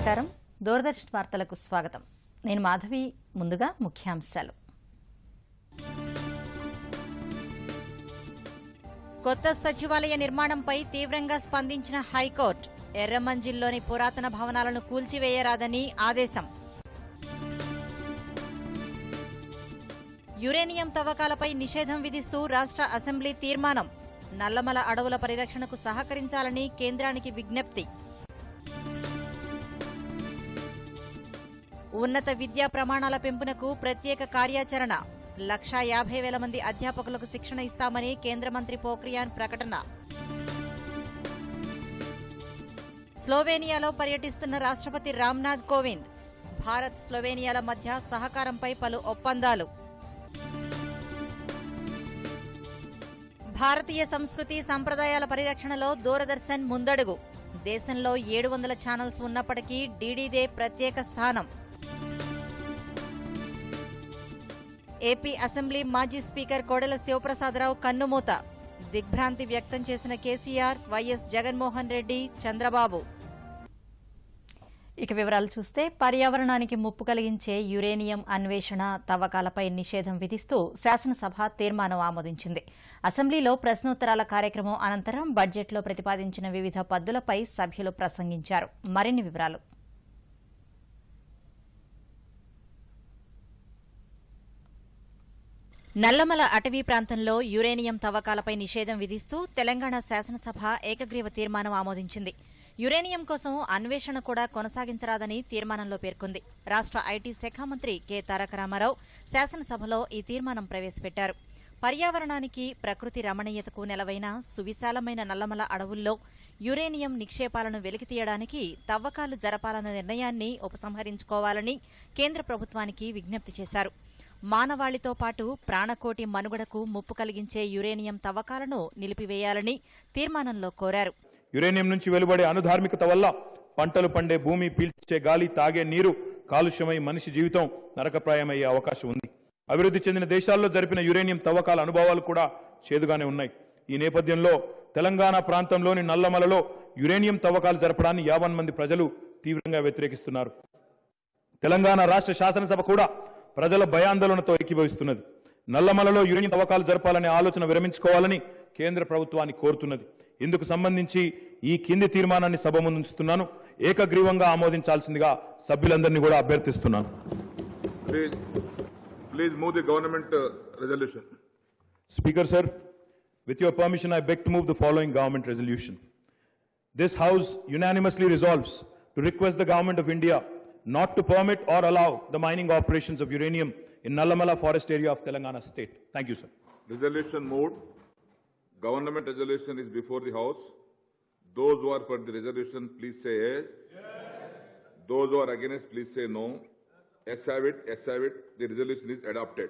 నమస్కారం దూరదర్శన్ వార్తలకు స్వాగతం నేను మాధవి ముందుగా ముఖ్యాంశాలు కొత్త సచివాలయ నిర్మాణంపై తీవ్రంగా స్పందించిన హైకోర్టు ఎర్రమంజిల్లోని పురాతన భవనాలను కూల్చివేయరాదని ఆదేశం యురేనియం తవ్వకాలపై నిషేధం విధిస్తూ రాష్ట్ర అసెంబ్లీ తీర్మానం నల్లమల అడవుల పరిరక్షణకు సహకరించాలని కేంద్రానికి విజ్ఞప్తి ఉన్నత విద్యా ప్రమాణాల పెంపునకు ప్రత్యేక కార్యాచరణ లక్షా యాభై వేల మంది అధ్యాపకులకు శిక్షణ ఇస్తామని కేంద్ర మంత్రి పోఖ్రియాన్ ప్రకటన స్లోవేనియాలో పర్యటిస్తున్న రాష్ట్రపతి రామ్నాథ్ కోవింద్ భారత్ స్లోవేనియాల మధ్య సహకారంపై పలు ఒప్పందాలు భారతీయ సంస్కృతి సంప్రదాయాల పరిరక్షణలో దూరదర్శన్ ముందడుగు దేశంలో ఏడు వందల ఛానల్స్ ఉన్నప్పటికీ డీడీదే ప్రత్యేక స్థానం ఏపీ అసెంబ్లీ మాజీ స్పీకర్ కోడెల శివప్రసాదరావు కన్నుమూత దిగ్భ్రాంతి వ్యక్తం చేసిన కేసీఆర్ వైఎస్ జగన్మోహన్ రెడ్డి చంద్రబాబు ఇక వివరాలు చూస్తే పర్యావరణానికి ముప్పు కలిగించే యురేనియం అన్వేషణ తవ్వకాలపై నిషేధం విధిస్తూ శాసనసభ తీర్మానం ఆమోదించింది అసెంబ్లీలో ప్రశ్నోత్తరాల కార్యక్రమం అనంతరం బడ్జెట్లో ప్రతిపాదించిన వివిధ పద్దులపై సభ్యులు ప్రసంగించారు మరిన్ని వివరాలు నల్లమల అటవీ ప్రాంతంలో యురేనియం తవ్వకాలపై నిషేధం విధిస్తూ తెలంగాణ శాసనసభ ఏకగ్రీవ తీర్మానం ఆమోదించింది యురేనియం కోసం అన్వేషణ కూడా కొనసాగించరాదని తీర్మానంలో పేర్కొంది రాష్ట్ర ఐటీ శాఖ మంత్రి కె తారక రామారావు శాసనసభలో ఈ తీర్మానం ప్రవేశపెట్టారు పర్యావరణానికి ప్రకృతి రమణీయతకు నెలవైన సువిశాలమైన నల్లమల అడవుల్లో యురేనియం నిక్షేపాలను వెలికితీయడానికి తవ్వకాలు జరపాలన్న నిర్ణయాన్ని ఉపసంహరించుకోవాలని కేంద్ర ప్రభుత్వానికి విజ్ఞప్తి చేశారు మానవాళితో పాటు ప్రాణకోటి మనుగడకు ముప్పు కలిగించే యురేనియం తవ్వకాలను నిలిపివేయాలని తీర్మానంలో కోరారు యురేనియం నుంచి వెలువడే అనుధార్మికత వల్ల పంటలు పండే భూమి పీల్చే గాలి తాగే నీరు కాలుష్యమై మనిషి జీవితం నరకప్రాయమయ్యే అవకాశం ఉంది అభివృద్ధి చెందిన దేశాల్లో జరిపిన యురేనియం తవ్వకాల అనుభవాలు కూడా చేదుగానే ఉన్నాయి ఈ నేపథ్యంలో తెలంగాణ ప్రాంతంలోని నల్లమలలో యురేనియం తవ్వకాలు జరపడాన్ని యావన్ మంది ప్రజలు తీవ్రంగా వ్యతిరేకిస్తున్నారు తెలంగాణ రాష్ట్ర శాసనసభ కూడా ప్రజల భయాందోళనతో ఏకీభవిస్తున్నది నల్లమలలో యురేనియం తవ్వకాలు జరపాలనే ఆలోచన విరమించుకోవాలని కేంద్ర ప్రభుత్వాన్ని కోరుతున్నది ఇందుకు సంబంధించి ఈ కింది తీర్మానాన్ని సభ ముందు ఉంచుతున్నాను ఏకగ్రీవంగా ఆమోదించాల్సిందిగా సభ్యులందరినీ కూడా అభ్యర్థిస్తున్నాను Please, please move the government uh, resolution. Speaker, sir, with your permission, I beg to move the following government resolution. This House unanimously resolves to request the Government of India not to permit or allow the mining operations of uranium in Nallamala forest area of Telangana state. Thank you, sir. Resolution moved. Government resolution is before the House. Those who are for the resolution, please say yes. Those who are against, please say no. Yes have it, yes have it. The resolution is adopted.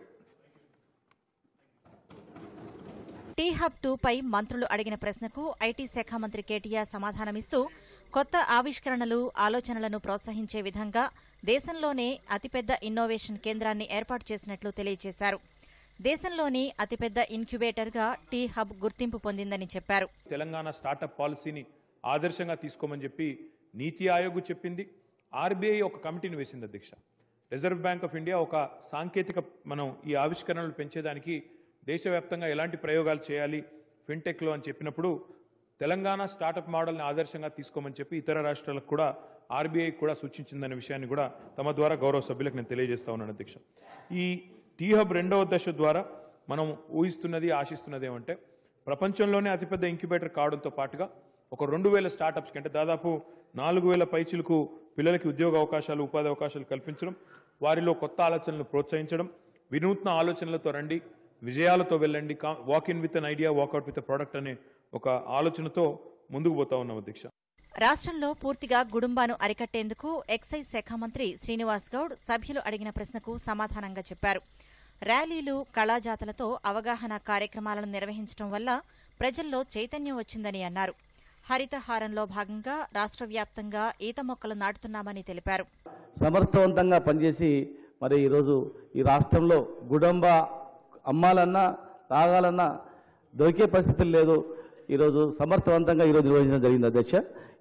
T hub two పై మంత్రులు అడిగిన ప్రశ్నకు IT శాఖ మంత్రి కేటీఆర్ సమాధానమిస్తూ కొత్త ఆవిష్కరణలు ఆలోచనలను ప్రోత్సహించే విధంగా దేశంలోనే అతిపెద్ద ఇన్నోవేషన్ కేంద్రాన్ని ఏర్పాటు చేసినట్లు తెలియజేశారు దేశంలోని అతిపెద్ద ఇన్క్యుబేటర్గా టీ హబ్ గుర్తింపు పొందిందని చెప్పారు తెలంగాణ స్టార్టప్ పాలసీని ఆదర్శంగా తీసుకోమని చెప్పి నీతి ఆయోగ్ చెప్పింది ఆర్బీఐ ఒక కమిటీని వేసింది అధ్యక్ష రిజర్వ్ బ్యాంక్ ఆఫ్ ఇండియా ఒక సాంకేతిక మనం ఈ ఆవిష్కరణలు పెంచేదానికి దేశవ్యాప్తంగా ఎలాంటి ప్రయోగాలు చేయాలి ఫిన్టెక్లో అని చెప్పినప్పుడు తెలంగాణ స్టార్టప్ మోడల్ని ఆదర్శంగా తీసుకోమని చెప్పి ఇతర రాష్ట్రాలకు కూడా ఆర్బీఐ కూడా సూచించిందనే విషయాన్ని కూడా తమ ద్వారా గౌరవ సభ్యులకు నేను తెలియజేస్తా ఉన్నాను అధ్యక్ష ఈ టీ హబ్ రెండవ దశ ద్వారా మనం ఊహిస్తున్నది ఆశిస్తున్నది ఏమంటే ప్రపంచంలోనే అతిపెద్ద ఇంక్యుబేటర్ కావడంతో పాటుగా ఒక రెండు వేల స్టార్టప్స్కి అంటే దాదాపు నాలుగు వేల పైచిలకు పిల్లలకి ఉద్యోగ అవకాశాలు ఉపాధి అవకాశాలు కల్పించడం వారిలో కొత్త ఆలోచనలు ప్రోత్సహించడం వినూత్న ఆలోచనలతో రండి విజయాలతో వెళ్ళండి walk in with an idea walk out with product అనే ఒక ఆలోచనతో ముందుకు పోతా ఉన్నాం అధ్యక్ష రాష్ట్రంలో పూర్తిగా గుడుంబాను అరికట్టేందుకు ఎక్సైజ్ శాఖ మంత్రి శ్రీనివాస్ గౌడ్ సభ్యులు అడిగిన ప్రశ్నకు సమాధానంగా చెప్పారు ర్యాలీలు కళాజాతలతో అవగాహన కార్యక్రమాలను నిర్వహించడం వల్ల ప్రజల్లో చైతన్యం వచ్చిందని అన్నారు హరితహారంలో భాగంగా రాష్ట్ర వ్యాప్తంగా ఈత మొక్కలు నాటుతున్నామని తెలిపారు సమర్థవంతంగా పనిచేసి మరి ఈరోజు ఈ రాష్ట్రంలో గుడంబ అమ్మాలన్నా తాగాలన్నా దొరికే పరిస్థితులు లేదు ఈరోజు సమర్థవంతంగా ఈరోజు నిర్వహించడం జరిగింది అధ్యక్ష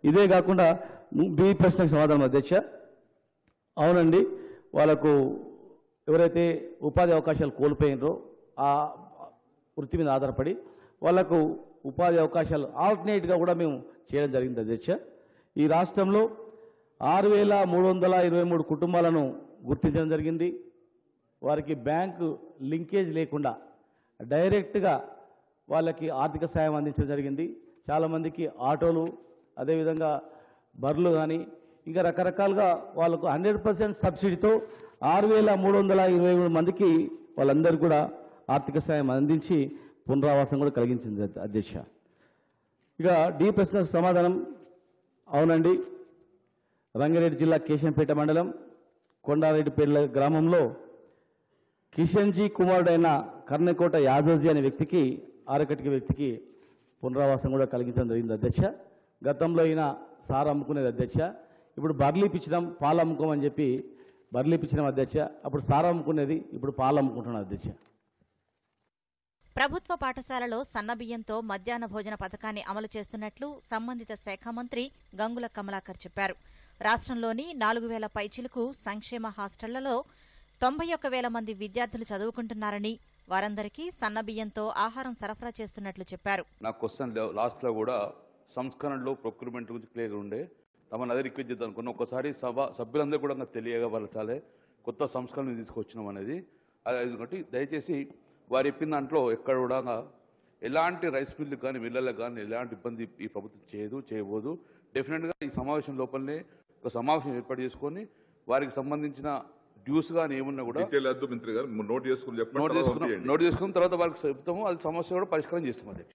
ఇదే కాకుండా బి ప్రశ్నకు సమాధానం అధ్యక్ష అవునండి వాళ్ళకు ఎవరైతే ఉపాధి అవకాశాలు కోల్పోయినరో ఆ వృత్తి మీద ఆధారపడి వాళ్ళకు ఉపాధి అవకాశాలు ఆల్టర్నేట్గా కూడా మేము చేయడం జరిగింది అధ్యక్ష ఈ రాష్ట్రంలో ఆరు వేల మూడు వందల ఇరవై మూడు కుటుంబాలను గుర్తించడం జరిగింది వారికి బ్యాంకు లింకేజ్ లేకుండా డైరెక్ట్గా వాళ్ళకి ఆర్థిక సాయం అందించడం జరిగింది చాలామందికి ఆటోలు అదేవిధంగా బర్రెలు కానీ ఇంకా రకరకాలుగా వాళ్ళకు హండ్రెడ్ పర్సెంట్ సబ్సిడీతో ఆరు వేల మూడు వందల ఇరవై మూడు మందికి వాళ్ళందరూ కూడా ఆర్థిక సాయం అందించి పునరావాసం కూడా కలిగించింది అధ్య- అధ్యక్ష ఇక డి ప్రశ్నకు సమాధానం అవునండి రంగారెడ్డి జిల్లా కేశంపేట మండలం కొండారెడ్డిపేట గ్రామంలో కిషన్జీ కుమారుడైన కర్ణకోట యాదవ్జీ అనే వ్యక్తికి ఆరకటికి వ్యక్తికి పునరావాసం కూడా కలిగించడం జరిగింది అధ్యక్ష గతంలో ఈయన సార్ అమ్ముకునేది అధ్యక్ష ఇప్పుడు బర్లీ పిచ్చడం పాలు అమ్ముకోమని చెప్పి బర్లీ పిచ్చడం అధ్యక్ష అప్పుడు సార్ అమ్ముకునేది ఇప్పుడు పాలు అమ్ముకుంటున్నాడు అధ్యక్ష ప్రభుత్వ పాఠశాలలో సన్నబియ్యంతో మధ్యాహ్న భోజన పథకాన్ని అమలు చేస్తున్నట్లు సంబంధిత శాఖ మంత్రి గంగుల కమలాకర్ చెప్పారు రాష్ట్రంలోని నాలుగు వేల పైచిలకు సంక్షేమ హాస్టళ్లలో తొంభై ఒక్క వేల మంది విద్యార్థులు చదువుకుంటున్నారని వారందరికీ సన్నబియ్యంతో ఆహారం సరఫరా చేస్తున్నట్లు చెప్పారు నా క్వశ్చన్ లాస్ట్లో కూడా సంస్కరణలో ప్రొక్యూర్మెంట్ గురించి క్లియర్గా ఉండే తమను అదే రిక్వెస్ట్ చేద్దాం అనుకున్నా ఒకసారి సభ సభ్యులందరూ కూడా నాకు తెలియగలచాలే కొత్త సంస్కరణ తీసుకొచ్చినాం అనేది అది ఎందుకంటే దయచేసి వారు చెప్పిన దాంట్లో ఎక్కడ కూడా ఎలాంటి రైస్ మిల్లు కానీ మిల్లలకు కానీ ఎలాంటి ఇబ్బంది ఈ ప్రభుత్వం చేయదు చేయబోదు డెఫినెట్గా ఈ సమావేశం లోపలనే ఒక సమావేశం ఏర్పాటు చేసుకొని వారికి సంబంధించిన డ్యూస్ కానీ ఏమున్నా కూడా డీటెయిల్ వద్దు మంత్రి గారు నోట్ చేసుకుని చెప్పండి నోట్ తర్వాత చేసుకున్నాం పంపియండి. నోట్ చేసుకున్న తర్వాత వారికి చెప్తాము అది సమస్య కూడా పరిష్కారం చేస్తాం అధ్యక్ష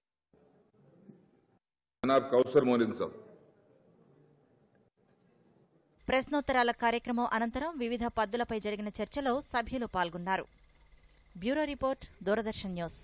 జనాబ్ కౌసర్ మోనిన్ సాబ్ ప్రశ్నోత్తరాల కార్యక్రమం అనంతరం వివిధ పద్దులపై జరిగిన చర్చలో సభ్యులు పాల్గొన్నారు బ్యూరో రిపోర్ట్ దూరదర్శన్ న్యూస్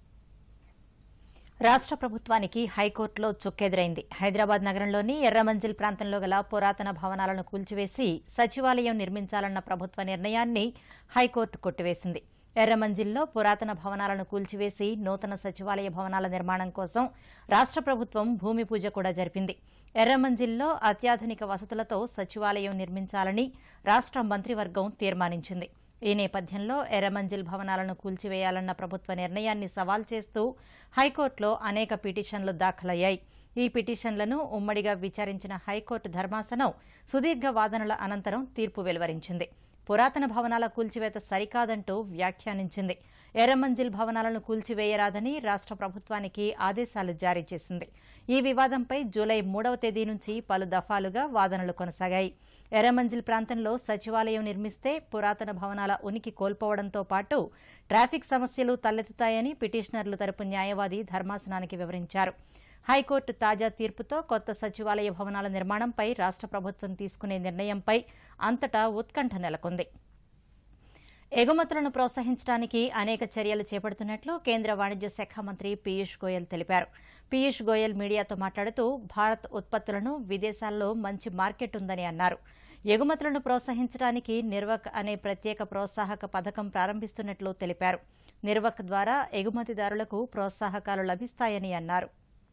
రాష్ట్ర ప్రభుత్వానికి హైకోర్టులో చుక్కెదురైంది హైదరాబాద్ నగరంలోని ఎర్రమంజిల్ ప్రాంతంలో గల పురాతన భవనాలను కూల్చివేసి సచివాలయం నిర్మించాలన్న ప్రభుత్వ నిర్ణయాన్ని హైకోర్టు కొట్టివేసింది ఎర్రమంజిల్లో పురాతన భవనాలను కూల్చివేసి నూతన సచివాలయ భవనాల నిర్మాణం కోసం రాష్ట్ర ప్రభుత్వం భూమి పూజ కూడా జరిపింది ఎర్రమంజిల్లో అత్యాధునిక వసతులతో సచివాలయం నిర్మించాలని రాష్ట్ర మంత్రివర్గం తీర్మానించింది ఈ నేపథ్యంలో ఎర్రమంజిల్ భవనాలను కూల్చివేయాలన్న ప్రభుత్వ నిర్ణయాన్ని సవాల్ చేస్తూ హైకోర్టులో అనేక పిటిషన్లు దాఖలయ్యాయి ఈ పిటిషన్లను ఉమ్మడిగా విచారించిన హైకోర్టు ధర్మాసనం సుదీర్ఘ వాదనల అనంతరం తీర్పు వెలువరించింది పురాతన భవనాల కూల్చివేత సరికాదంటూ వ్యాఖ్యానించింది ఎర్రమంజిల్ భవనాలను కూల్చివేయరాదని రాష్ట్ర ప్రభుత్వానికి ఆదేశాలు జారీ చేసింది ఈ వివాదంపై జూలై మూడవ తేదీ నుంచి పలు దఫాలుగా వాదనలు కొనసాగాయి ఎర్రమంజిల్ ప్రాంతంలో సచివాలయం నిర్మిస్తే పురాతన భవనాల ఉనికి కోల్పోవడంతో పాటు ట్రాఫిక్ సమస్యలు తలెత్తుతాయని పిటిషనర్లు తరపు న్యాయవాది ధర్మాసనానికి వివరించారు హైకోర్టు తాజా తీర్పుతో కొత్త సచివాలయ భవనాల నిర్మాణంపై రాష్ట్ర ప్రభుత్వం తీసుకునే నిర్ణయంపై అంతటా ఉత్కంఠ నెలకొంది ఎగుమతులను ప్రోత్సహించడానికి అనేక చర్యలు చేపడుతున్నట్లు కేంద్ర వాణిజ్య శాఖ మంత్రి పీయూష్ గోయల్ తెలిపారు పీయూష్ గోయల్ మీడియాతో మాట్లాడుతూ భారత్ ఉత్పత్తులను విదేశాల్లో మంచి మార్కెట్ ఉందని అన్నారు ఎగుమతులను ప్రోత్సహించడానికి నిర్వక్ అనే ప్రత్యేక ప్రోత్సాహక పథకం ప్రారంభిస్తున్నట్లు తెలిపారు నిర్వక్ ద్వారా ఎగుమతిదారులకు ప్రోత్సాహకాలు లభిస్తాయని అన్నారు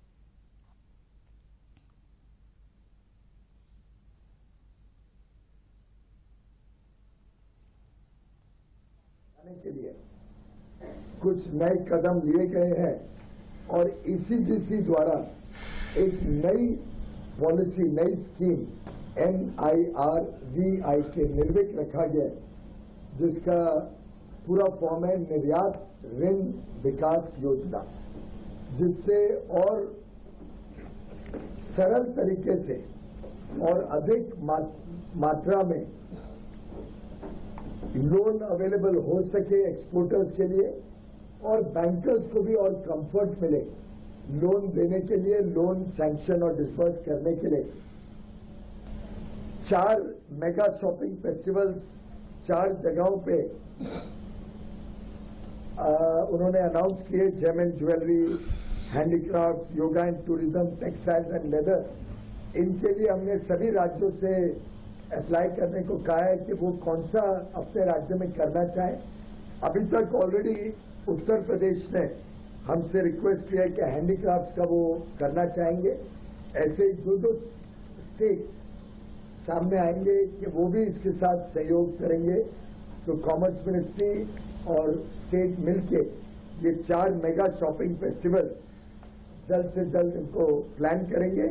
करने के लिए कुछ नए कदम लिए गए हैं और ईसीजीसी द्वारा एक नई पॉलिसी नई scheme N I R V I K Nirvik रखा गया है, जिसका पूरा फॉर्म है निर्यात ऋण विकास योजना जिससे और सरल तरीके से और अधिक मा, मात्रा में लोन अवेलेबल हो सके एक्सपोर्टर्स के लिए और बैंकर्स को भी और कंफर्ट मिले लोन देने के लिए लोन सैंक्शन और डिस्पर्स करने के लिए चार मेगा शॉपिंग फेस्टिवल्स चार जगहों पे आ, उन्होंने अनाउंस किए gem and jewellery handicraft yoga and tourism textiles and leather इनके लिए हमने सभी राज्यों से अप्लाई करने को कहा है कि वो कौन सा अपने राज्य में करना चाहे अभी तक ऑलरेडी उत्तर प्रदेश ने हमसे रिक्वेस्ट किया है कि हैंडीक्राफ्ट्स का वो करना चाहेंगे ऐसे ही जो जो स्टेट्स सामने आएंगे कि वो भी इसके साथ सहयोग करेंगे तो कॉमर्स मिनिस्ट्री और स्टेट मिलके ये चार मेगा शॉपिंग फेस्टिवल्स जल्द से जल्द इनको प्लान करेंगे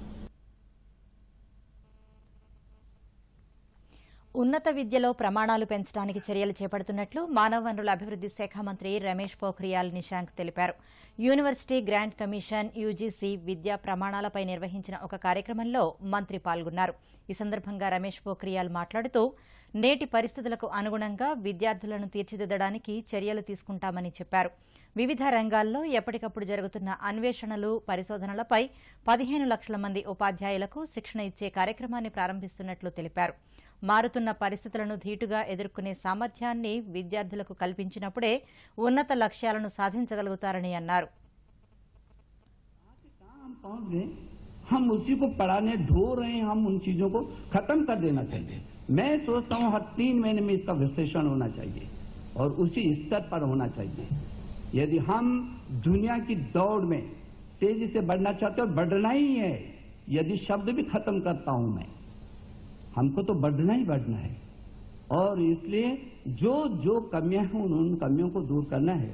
ఉన్నత విద్యలో ప్రమాణాలు పెంచడానికి చర్యలు చేపడుతున్నట్లు మానవ వనరుల అభివృద్ది శాఖ మంత్రి రమేష్ పోఖ్రియాల్ నిశాంక్ తెలిపారు యూనివర్సిటీ గ్రాంట్ కమిషన్ యూజీసీ విద్యా ప్రమాణాలపై నిర్వహించిన ఒక కార్యక్రమంలో మంత్రి పాల్గొన్నారు ఈ సందర్భంగా రమేష్ పోఖ్రియాల్ మాట్లాడుతూ నేటి పరిస్థితులకు అనుగుణంగా విద్యార్థులను తీర్చిదిద్దడానికి చర్యలు తీసుకుంటామని చెప్పారు వివిధ రంగాల్లో ఎప్పటికప్పుడు జరుగుతున్న అన్వేషణలు పరిశోధనలపై పదిహేను లక్షల మంది ఉపాధ్యాయులకు శిక్షణ ఇచ్చే కార్యక్రమాన్ని ప్రారంభిస్తున్నట్లు తెలిపారు మారుతున్న పరిస్థితులను ధీటుగా ఎదుర్కొనే సామర్థ్యాన్ని విద్యార్థులకు కల్పించినప్పుడే ఉన్నత లక్ష్యాలను సాధించగలుగుతారని అన్నారు हम पहुंच गए हम उसी को पढ़ाने ढो रहे हैं हम उन चीजों को खत्म कर देना चाहिए मैं सोचता हूं हर तीन महीने में इसका विश्लेषण होना चाहिए और उसी स्तर पर होना चाहिए यदि हम दुनिया की दौड़ में तेजी से बढ़ना चाहते हैं और बढ़ना ही है यदि शब्द भी खत्म करता हूं मैं हमको तो बढ़ना ही बढ़ना है और इसलिए जो जो कमियां हैं उन उन कमियों को दूर करना है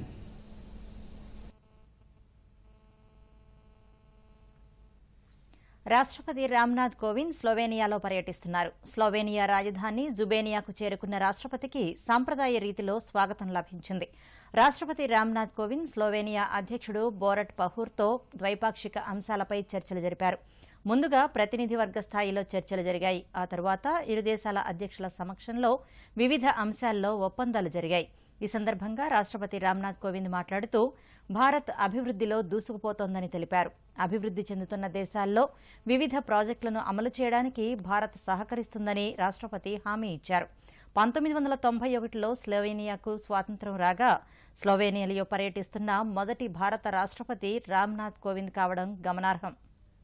రాష్ట్రపతి రామ్నాథ్ కోవింద్ స్లోవేనియాలో పర్యటిస్తున్నారు స్లోవేనియా రాజధాని జుబేనియాకు చేరుకున్న రాష్ట్రపతికి సాంప్రదాయ రీతిలో స్వాగతం లభించింది రాష్ట్రపతి రామ్నాథ్ కోవింద్ స్లోవేనియా అధ్యక్షుడు బోరట్ పహూర్తో ద్వైపాక్షిక అంశాలపై చర్చలు జరిపారు ముందుగా ప్రతినిధి వర్గ స్థాయిలో చర్చలు జరిగాయి ఆ తరువాత ఇరు దేశాల అధ్యక్షుల సమక్షంలో వివిధ అంశాల్లో ఒప్పందాలు జరిగాయి ఈ సందర్భంగా రాష్ట్రపతి రామ్నాథ్ కోవింద్ మాట్లాడుతూ భారత్ అభివృద్దిలో దూసుకుపోతోందని తెలిపారు అభివృద్ది చెందుతున్న దేశాల్లో వివిధ ప్రాజెక్టులను అమలు చేయడానికి భారత్ సహకరిస్తుందని రాష్ట్రపతి హామీ ఇచ్చారు పంతొమ్మిది వందల తొంభై ఒకటిలో స్లోవేనియాకు స్వాతంత్ర్యం రాగా స్లోవేనియాలో పర్యటిస్తున్న మొదటి భారత రాష్ట్రపతి రామ్నాథ్ కోవింద్ కావడం గమనార్హం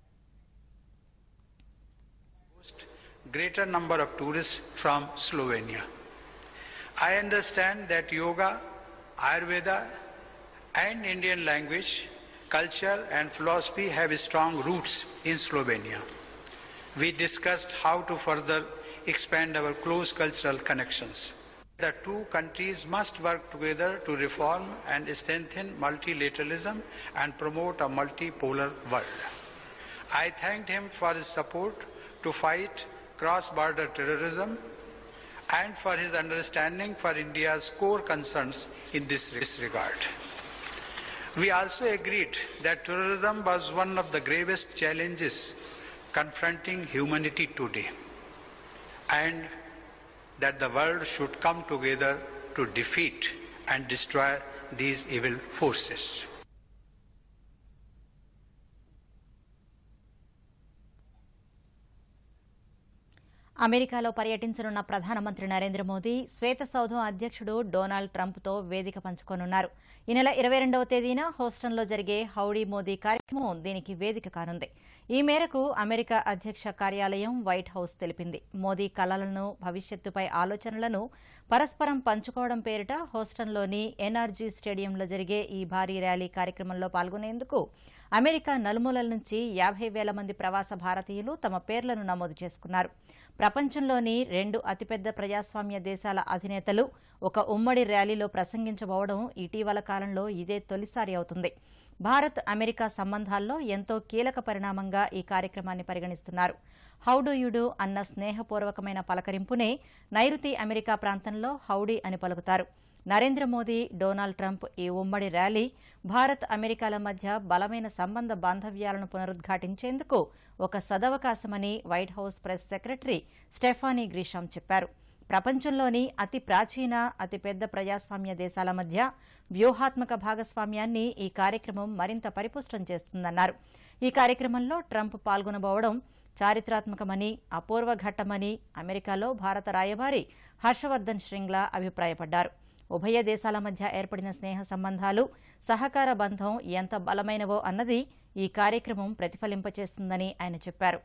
greater number of tourists from Slovenia. I understand that yoga, Ayurveda, and Indian language, culture, and philosophy have strong roots in Slovenia. We discussed how to further expand our close cultural connections. The two countries must work together to reform and strengthen multilateralism and promote a multipolar world. I thanked him for his support to fight cross-border terrorism and for his understanding for India's core concerns in this regard. We also agreed that terrorism was one of the gravest challenges confronting humanity today and that the world should come together to defeat and destroy these evil forces. అమెరికాలో పర్యటించనున్న ప్రధానమంత్రి నరేంద్ర మోదీ శ్వేత సౌధం అధ్యక్షుడు Donald ట్రంప్తో వేదిక పంచుకోనున్నారు ఈ నెల ఇరవై రెండవ తేదీన హోస్టన్లో జరిగే హౌడీ మోదీ కార్యక్రమం దీనికి వేదిక కానుంది ఈ మేరకు అమెరికా అధ్యక్ష కార్యాలయం వైట్ హౌస్ తెలిపింది మోదీ కలలను భవిష్యత్తుపై ఆలోచనలను పరస్పరం పంచుకోవడం పేరిట హోస్టన్లోని ఎన్ఆర్జీ స్టేడియంలో జరిగే ఈ భారీ ర్యాలీ కార్యక్రమంలో పాల్గొనేందుకు అమెరికా నలుమూలల నుంచి యాభై వేల మంది ప్రవాస భారతీయులు తమ పేర్లను నమోదు చేసుకున్నారు ప్రపంచంలోని రెండు అతిపెద్ద ప్రజాస్వామ్య దేశాల అధినేతలు ఒక ఉమ్మడి ర్యాలీలో ప్రసంగించబోవడం ఇటీవల కాలంలో ఇదే తొలిసారి అవుతుంది భారత్ అమెరికా సంబంధాల్లో ఎంతో కీలక పరిణామంగా ఈ కార్యక్రమాన్ని పరిగణిస్తున్నారు హౌడు యుడు అన్న స్నేహపూర్వకమైన పలకరింపునే నైరుతి అమెరికా ప్రాంతంలో హౌడీ అని పలుకుతారు నరేంద్ర మోదీ డొనాల్డ్ ట్రంప్ ఈ ఉమ్మడి ర్యాలీ భారత్ అమెరికాల మధ్య బలమైన సంబంధ బాంధవ్యాలను పునరుద్ఘాటించేందుకు ఒక సదవకాశమని White House press secretary Stephanie Grisham చెప్పారు ప్రపంచంలోని అతి ప్రాచీన అతిపెద్ద ప్రజాస్వామ్య దేశాల మధ్య వ్యూహాత్మక భాగస్వామ్యాన్ని ఈ కార్యక్రమం మరింత పరిపుష్టం చేస్తుందన్నారు ఈ కార్యక్రమంలో ట్రంప్ పాల్గొనబోవడం చారిత్రాత్మకమని అపూర్వ ఘట్టమని అమెరికాలో భారత రాయబారి హర్షవర్ధన్ శ్రింగ్లా అభిప్రాయపడ్డారు ఉభయ దేశాల మధ్య ఏర్పడిన స్నేహ సంబంధాలు సహకార బంధం ఎంత బలమైనవో అన్నది ఈ కార్యక్రమం ప్రతిఫలింపచేస్తుందని ఆయన చెప్పారు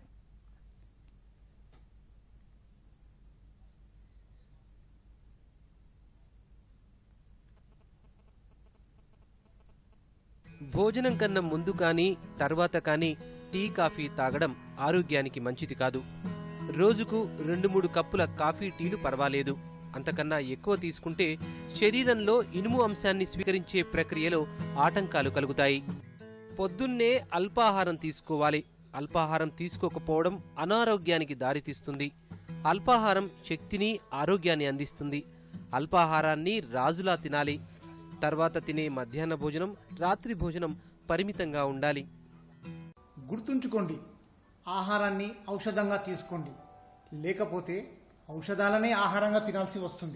భోజనం కన్నా ముందు కానీ తర్వాత కానీ టీ కాఫీ తాగడం ఆరోగ్యానికి మంచిది కాదు రోజుకు రెండు మూడు కప్పుల కాఫీ టీలు పర్వాలేదు అంతకన్నా ఎక్కువ తీసుకుంటే శరీరంలో ఇనుము అంశాన్ని స్వీకరించే ప్రక్రియలో ఆటంకాలు కలుగుతాయి పొద్దున్నే అల్పాహారం తీసుకోవాలి అల్పాహారం తీసుకోకపోవడం అనారోగ్యానికి దారితీస్తుంది అల్పాహారం శక్తిని ఆరోగ్యాన్ని అందిస్తుంది అల్పాహారాన్ని రాజులా తినాలి తర్వాత తినే మధ్యాహ్న భోజనం రాత్రి భోజనం పరిమితంగా ఉండాలి గుర్తుంచుకోండి ఆహారాన్ని ఔషధంగా తీసుకోండి లేకపోతే ఔషధాలనే ఆహారంగా తినాల్సి వస్తుంది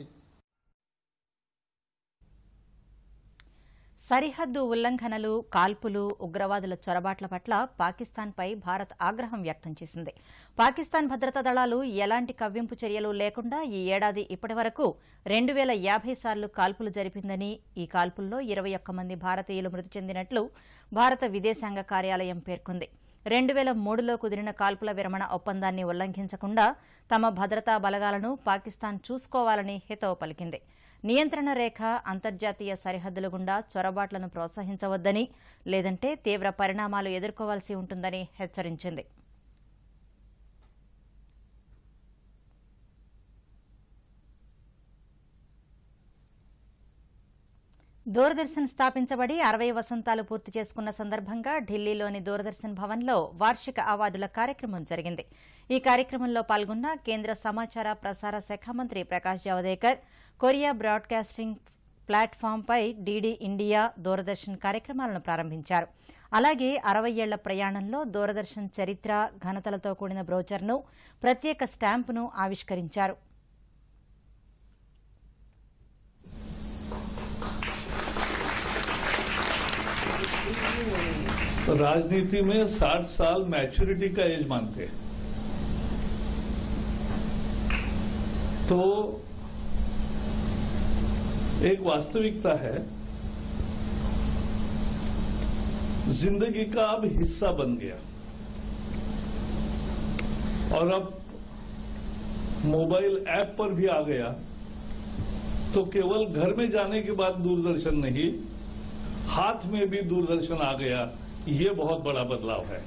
సరిహద్దు ఉల్లంఘనలు కాల్పులు ఉగ్రవాదుల చొరబాట్ల పట్ల పాకిస్తాన్పై భారత్ ఆగ్రహం వ్యక్తం చేసింది పాకిస్తాన్ భద్రతా దళాలు ఎలాంటి కవ్వింపు చర్యలు లేకుండా ఈ ఏడాది ఇప్పటివరకు రెండు వేల యాభై సార్లు కాల్పులు జరిపిందని ఈ కాల్పుల్లో ఇరవై ఒక్క మంది భారతీయులు మృతి చెందినట్లు భారత విదేశాంగ కార్యాలయం పేర్కొంది రెండు వేల మూడులో కుదిరిన కాల్పుల విరమణ ఒప్పందాన్ని ఉల్లంఘించకుండా తమ భద్రతా బలగాలను పాకిస్తాన్ చూసుకోవాలని హితవు పలికింది నియంత్రణ రేఖ అంతర్జాతీయ సరిహద్దుల గుండా చొరబాట్లను ప్రోత్సహించవద్దని లేదంటే తీవ్ర పరిణామాలు ఎదుర్కోవాల్సి ఉంటుందని హెచ్చరించింది దూరదర్శన్ స్థాపించబడి అరవై వసంతాలు పూర్తి చేసుకున్న సందర్భంగా ఢిల్లీలోని దూరదర్శన్ భవన్లో వార్షిక అవార్డుల కార్యక్రమం జరిగింది ఈ కార్యక్రమంలో పాల్గొన్న కేంద్ర సమాచార ప్రసార శాఖ మంత్రి ప్రకాష్ జావదేకర్ కొరియా బ్రాడ్కాస్టింగ్ ప్లాట్ఫామ్పై డీడీ ఇండియా దూరదర్శన్ కార్యక్రమాలను ప్రారంభించారు అలాగే అరవై ఏళ్ల ప్రయాణంలో దూరదర్శన్ చరిత్ర ఘనతలతో కూడిన బ్రోచర్ను ప్రత్యేక స్టాంపును ఆవిష్కరించారు राजनीति में 60 साल मैच्योरिटी का एज मानते हैं तो एक वास्तविकता है जिंदगी का अब हिस्सा बन गया और अब मोबाइल ऐप पर भी आ गया तो केवल घर में जाने के बाद दूरदर्शन नहीं हाथ में भी दूरदर्शन आ गया ये बहुत बड़ा बदलाव है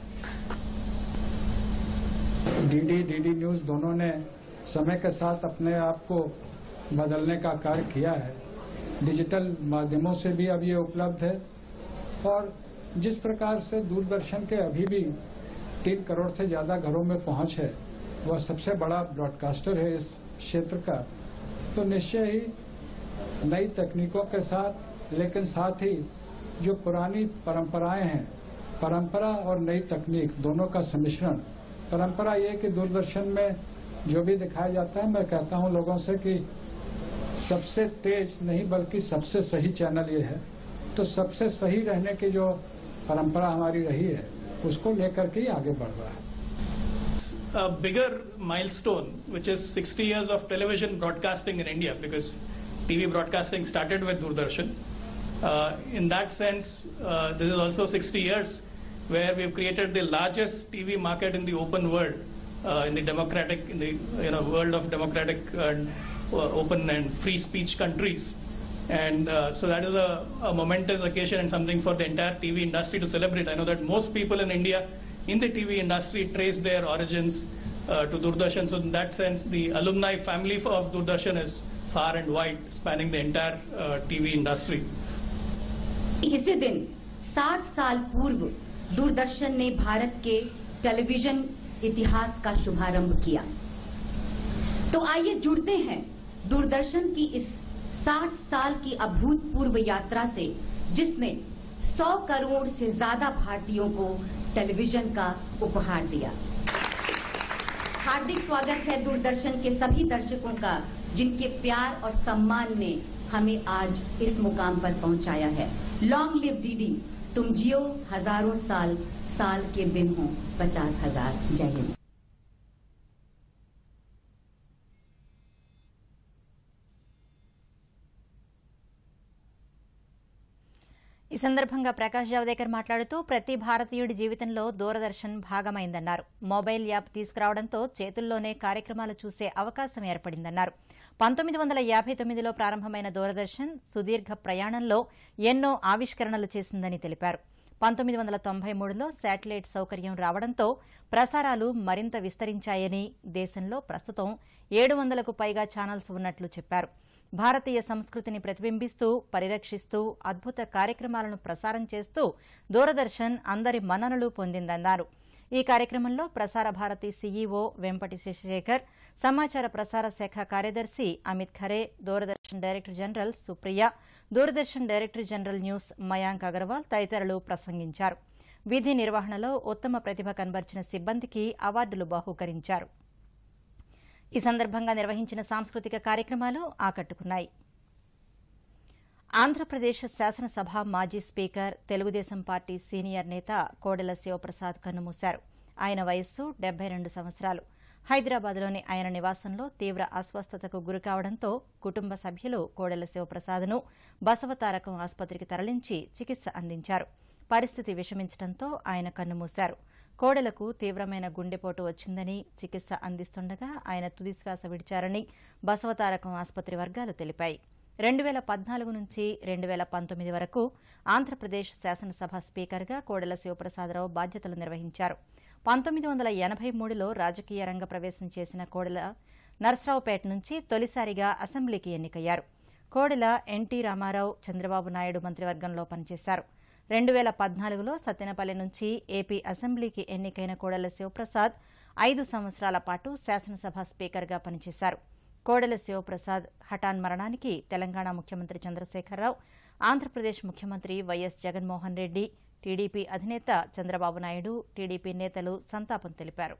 डीडी डीडी न्यूज दोनों ने समय के साथ अपने आप को बदलने का कार्य किया है डिजिटल माध्यमों से भी अब ये उपलब्ध है और जिस प्रकार से दूरदर्शन के अभी भी तीन करोड़ से ज्यादा घरों में पहुंच है वह सबसे बड़ा ब्रॉडकास्टर है इस क्षेत्र का तो निश्चय ही नई तकनीकों के साथ लेकिन साथ ही जो पुरानी परंपराएं हैं परंपरा और नई तकनीक दोनों का सम्मिश्रण परंपरा ये कि दूरदर्शन में जो भी दिखाया जाता है मैं कहता हूं लोगों से कि सबसे तेज नहीं बल्कि सबसे सही चैनल ये है तो सबसे सही रहने की जो परंपरा हमारी रही है उसको लेकर के ही आगे बढ़ रहा है a bigger milestone, which is 60 years of television broadcasting in India, because TV broadcasting started with Doordarshan. Uh, in that sense, uh, this is also 60 years where we've created the largest TV market in the open world, uh, in the democratic, in the you know world of democratic and uh, open and free speech countries. And uh, so that is a, a momentous occasion and something for the entire TV industry to celebrate. I know that most people in India in the TV industry trace their origins uh, to Doordarshan. So in that sense, the alumni family of Doordarshan is far and wide, spanning the entire uh, TV industry. इसी दिन 60 साल पूर्व दूरदर्शन ने भारत के television इतिहास का शुभारंभ किया तो आइए जुड़ते हैं दूरदर्शन की इस 60 साल की अभूतपूर्व यात्रा से जिसने 100 करोड़ से ज्यादा भारतीयों को टेलीविजन का उपहार दिया हार्दिक स्वागत है दूरदर्शन के सभी दर्शकों का जिनके प्यार और सम्मान ने हमें आज इस मुकाम पर पहुंचाया है लॉन्ग लिव डीडी तुम जियो हजारों साल साल के दिन हो पचास हजार जय हिंद ఈ సందర్భంగా ప్రకాష్ జావదేకర్ మాట్లాడుతూ ప్రతి భారతీయుడి జీవితంలో దూరదర్శన్ భాగమైందన్నారు మొబైల్ యాప్ తీసుకురావడంతో చేతుల్లోనే కార్యక్రమాలు చూసే అవకాశం ఏర్పడిందన్నారు పంతొమ్మిది వందల యాభై తొమ్మిదిలో ప్రారంభమైన దూరదర్శన్ సుదీర్ఘ ప్రయాణంలో ఎన్నో ఆవిష్కరణలు చేసిందని తెలిపారు పంతొమ్మిది వందల తొంభై మూడులో శాటిలైట్ సౌకర్యం రావడంతో ప్రసారాలు మరింత విస్తరించాయని దేశంలో ప్రస్తుతం ఏడు వందలకు పైగా ఛానల్స్ ఉన్నట్లు చెప్పారు భారతీయ సంస్కృతిని ప్రతిబింబిస్తూ పరిరక్షిస్తూ అద్భుత కార్యక్రమాలను ప్రసారం చేస్తూ దూరదర్శన్ అందరి మన్ననలు పొందిందన్నారు ఈ కార్యక్రమంలో ప్రసార భారతి సీఈఓ వెంపటి శశిశేఖర్ సమాచార ప్రసార శాఖ కార్యదర్శి Amit Khare Doordarshan director general Supriya Doordarshan director general news Mayank Agarwal తదితరులు ప్రసంగించారు విధి నిర్వహణలో ఉత్తమ ప్రతిభ కనబర్చిన సిబ్బందికి అవార్డులు బహూకరించారు ఈ సందర్భంగా నిర్వహించిన సాంస్కృతిక కార్యక్రమాలు ఆకట్టుకున్నాయి ఆంధ్రప్రదేశ్ శాసనసభ మాజీ స్పీకర్ తెలుగుదేశం పార్టీ సీనియర్ నేత కోడెల శివప్రసాద్ కన్నుమూశారు ఆయన వయస్సు డెబ్బై రెండు సంవత్సరాలు హైదరాబాద్లోని ఆయన నివాసంలో తీవ్ర అస్వస్థతకు గురికావడంతో కుటుంబ సభ్యులు కోడెల శివప్రసాద్ను బసవతారకం ఆసుపత్రికి తరలించి చికిత్స అందించారు పరిస్థితి విషమించడంతో ఆయన కన్నుమూశారు కోడెలకు తీవ్రమైన గుండెపోటు వచ్చిందని చికిత్స అందిస్తుండగా ఆయన తుదిశ్వాస విడిచారని బసవతారకం ఆసుపత్రి వర్గాలు తెలిపాయి రెండు వేల పద్నాలుగు నుంచి రెండు వేల పంతొమ్మిది వరకు ఆంధ్రప్రదేశ్ శాసనసభ స్పీకర్గా కోడెల శివప్రసాదరావు బాధ్యతలు నిర్వహించారు పంతొమ్మిది వందల ఎనభై మూడులో రాజకీయ రంగ ప్రవేశం చేసిన కోడెల నర్సరావుపేట నుంచి తొలిసారిగా అసెంబ్లీకి ఎన్నికయ్యారు కోడెల ఎన్టీ రామారావు చంద్రబాబు నాయుడు మంత్రివర్గంలో పనిచేశారు రెండు వేల పద్నాలుగులో సత్తెనపల్లి నుంచి ఏపీ అసెంబ్లీకి ఎన్నికైన కోడెల శివప్రసాద్ ఐదు సంవత్సరాల పాటు శాసనసభ స్పీకర్గా పనిచేశారు కోడెల శివప్రసాద్ హఠాన్ మరణానికి తెలంగాణ ముఖ్యమంత్రి చంద్రశేఖరరావు ఆంధ్రప్రదేశ్ ముఖ్యమంత్రి వైఎస్ జగన్మోహన్ రెడ్డి టీడీపీ అధినేత చంద్రబాబు నాయుడు టీడీపీ నేతలు సంతాపం తెలిపారు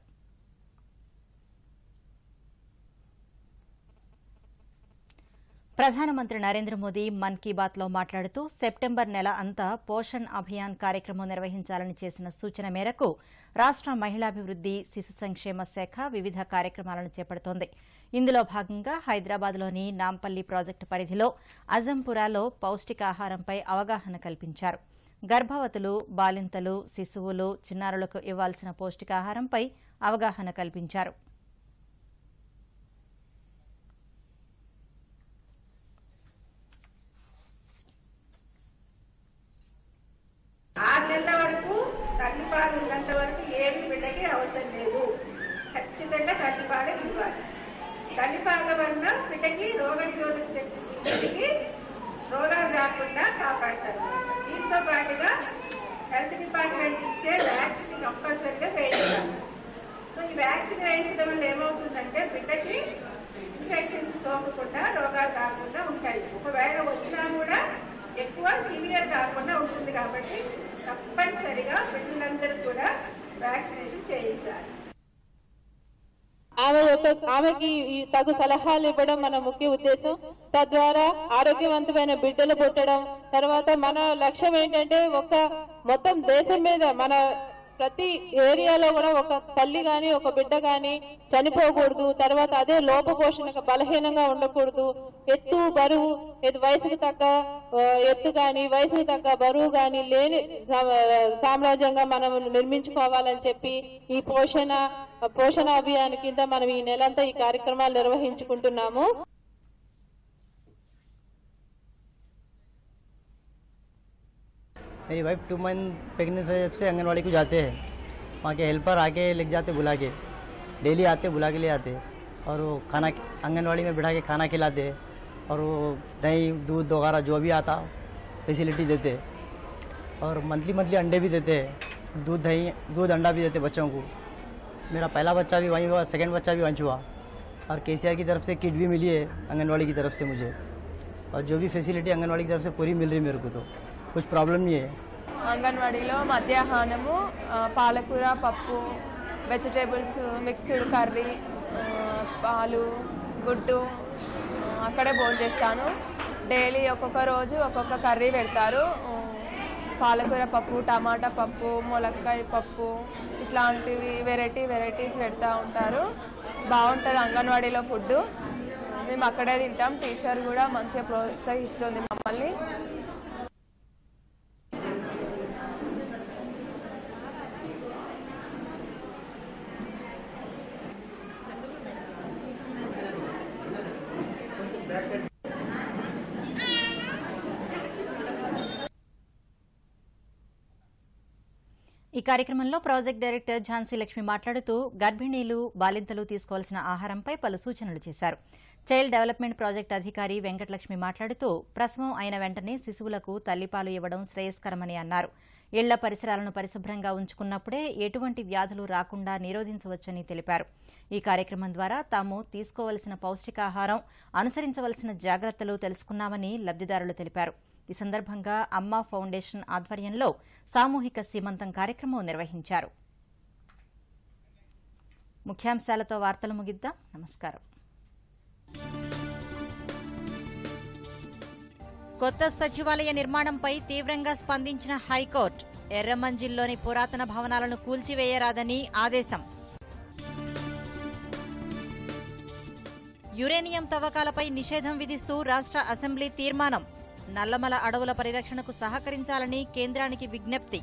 ప్రధానమంత్రి నరేంద్ర మోదీ మన్ కీ బాత్లో మాట్లాడుతూ సెప్టెంబర్ నెల అంతా పోషణ్ అభియాన్ కార్యక్రమం నిర్వహించాలని చేసిన సూచన మేరకు రాష్ట మహిళాభివృద్ది శిశు సంక్షేమ శాఖ వివిధ కార్యక్రమాలను చేపడుతోంది ఇందులో భాగంగా హైదరాబాద్లోని నాంపల్లి ప్రాజెక్టు పరిధిలో అజంపురాలో పౌష్టికాహారంపై అవగాహన కల్పించారు గర్భవతులు బాలింతలు శిశువులు చిన్నారులకు ఇవ్వాల్సిన పౌష్టికాహారంపై అవగాహన కల్పించారు ఆరు నెలల వరకు తల్లిపాలు ఉన్నంత వరకు ఏమి బిడ్డకి అవసరం లేదు ఖచ్చితంగా తల్లిపాలే ఇవ్వాలి తల్లిపాల వల్ల బిడ్డకి రోగ నిరోధక శక్తి బిడ్డకి రోగాలు రాకుండా కాపాడతారు దీంతో పాటుగా హెల్త్ డిపార్ట్మెంట్ ఇచ్చే వ్యాక్సిన్ కంపల్సరీగా వేయించాలి సో ఈ వ్యాక్సిన్ వేయించడం వల్ల ఏమవుతుందంటే బిడ్డకి ఇన్ఫెక్షన్స్ సోకకుండా రోగాలు రాకుండా ఉంటాయి ఒకవేళ వచ్చినా కూడా ఎక్కువ సీనియర్ కాకుండా ఉంటుంది కాబట్టి తప్పనిసరిగా బిడ్డలందరూ కూడా వ్యాక్సినేషన్ చేయించాలి ఆమె యొక్క ఆమెకి ఈ తగు సలహాలు ఇవ్వడం మన ముఖ్య ఉద్దేశం తద్వారా ఆరోగ్యవంతమైన బిడ్డలు పుట్టడం తర్వాత మన లక్ష్యం ఏంటంటే ఒక మొత్తం దేశం మీద మన ప్రతి ఏరియాలో కూడా ఒక తల్లి గాని ఒక బిడ్డ గాని చనిపోకూడదు తర్వాత అదే లోపపోషణగా బలహీనంగా ఉండకూడదు ఎత్తు బరువు ఎత్తు వయసుకు తగ్గ ఆ, ఎత్తు గాని వయసుకు తగ్గ బరువు గాని లేని సా- సామ్రాజ్యంగా మనం నిర్మించుకోవాలని చెప్పి ఈ పోషణ పోషణ అభియాన్ కింద మనం ఈ నెలంతా ఈ కార్యక్రమాలు నిర్వహించుకుంటున్నాము मेरी वाइफ टू मंथ प्रेगनेंसी से आंगनवाड़ी को जाते हैं वहाँ के हेल्पर आके लेके जाते बुला के डेली आते बुला के ले आते और वो खाना आंगनवाड़ी में बिठा के खाना खिलाते और वो दही दूध वगैरह जो भी आता फैसिलिटी देते और मंथली मंथली अंडे भी देते हैं दूध दही दूध अंडा भी देते बच्चों को मेरा पहला बच्चा भी वहीं हुआ सेकंड बच्चा भी वहीं हुआ और के की तरफ से किट भी मिली है आंगनवाड़ी की तरफ से मुझे और जो भी फैसिलिटी आंगनवाड़ी की तरफ से पूरी मिल रही है मेरे को तो कुछ प्रॉब्लम नहीं है అంగన్వాడీలో మధ్యాహ్నము ఆ, పాలకూర పప్పు వెజిటేబుల్స్ మిక్స్డ్ కర్రీ ఆ, పాలు గుడ్డు ఆ, అక్కడే భోజనం చేస్తాను డైలీ ఒక్కొక్క రోజు ఒక్కొక్క కర్రీ పెడతారు ఆ, పాలకూర పప్పు టమాటా పప్పు ములక్కాయ పప్పు ఇట్లాంటివి వెరైటీ వెరైటీస్ పెడతా ఉంటారు బాగుంటుంది అంగన్వాడీలో ఫుడ్ మేము అక్కడే తింటాం టీచర్ కూడా మంచిగా ప్రోత్సహిస్తుంది మమ్మల్ని ఈ కార్యక్రమంలో ప్రాజెక్ట్ డైరెక్టర్ ఝాన్సీ లక్ష్మి మాట్లాడుతూ గర్భిణీలు బాలింతలు తీసుకోవాల్సిన ఆహారంపై పలు సూచనలు చేశారు చైల్డ్ డెవలప్మెంట్ ప్రాజెక్ట్ అధికారి వెంకటలక్ష్మి మాట్లాడుతూ ప్రసవం అయిన వెంటనే శిశువులకు తల్లిపాలు ఇవ్వడం శ్రేయస్కరమని అన్నారు ఇళ్ల పరిసరాలను పరిశుభ్రంగా ఉంచుకున్నప్పుడే ఎటువంటి వ్యాధులు రాకుండా నిరోధించవచ్చని తెలిపారు ఈ కార్యక్రమం ద్వారా తాము తీసుకోవలసిన పౌష్టికాహారం అనుసరించవలసిన జాగ్రత్తలు తెలుసుకున్నామని లబ్దిదారులు తెలిపారు ఈ సందర్భంగా అమ్మ ఫౌండేషన్ ఆధ్వర్యంలో సామూహిక సీమంతం కార్యక్రమం నిర్వహించారు ముఖ్యాంశాలతో వార్తలు ముగిద్దాం నమస్కారం కొత్త సచివాలయ నిర్మాణంపై తీవ్రంగా స్పందించిన హైకోర్టు ఎర్రమంజిల్లోని పురాతన భవనాలను కూల్చివేయరాదని ఆదేశం యురేనియం తవ్వకాలపై నిషేధం విధిస్తూ రాష్ట్ర అసెంబ్లీ తీర్మానం నల్లమల అడవుల పరిరక్షణకు సహకరించాలని కేంద్రానికి విజ్ఞప్తి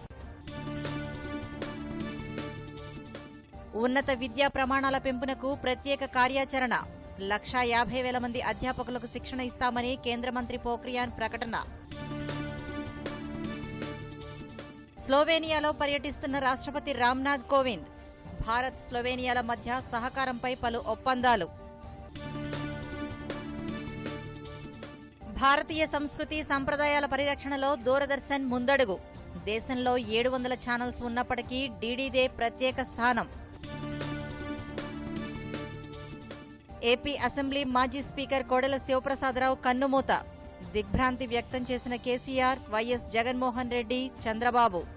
ఉన్నత విద్యా ప్రమాణాల పెంపునకు ప్రత్యేక కార్యాచరణ లక్షా యాభై వేల మంది అధ్యాపకులకు శిక్షణ ఇస్తామని కేంద్ర మంత్రి పోఖ్రియాన్ ప్రకటన స్లోవేనియాలో పర్యటిస్తున్న రాష్ట్రపతి రామ్నాథ్ కోవింద్ భారత్ స్లోవేనియాల మధ్య సహకారంపై పలు ఒప్పందాలు భారతీయ సంస్కృతి సంప్రదాయాల పరిరక్షణలో దూరదర్శన్ ముందడుగు దేశంలో ఏడు వందల ఛానల్స్ ఉన్నప్పటికీ డీడీదే ప్రత్యేక స్థానం ఏపీ అసెంబ్లీ మాజీ స్పీకర్ కోడెల శివప్రసాదరావు కన్నుమూత దిగ్భ్రాంతి వ్యక్తం చేసిన కేసీఆర్ వైఎస్ జగన్మోహన్ రెడ్డి చంద్రబాబు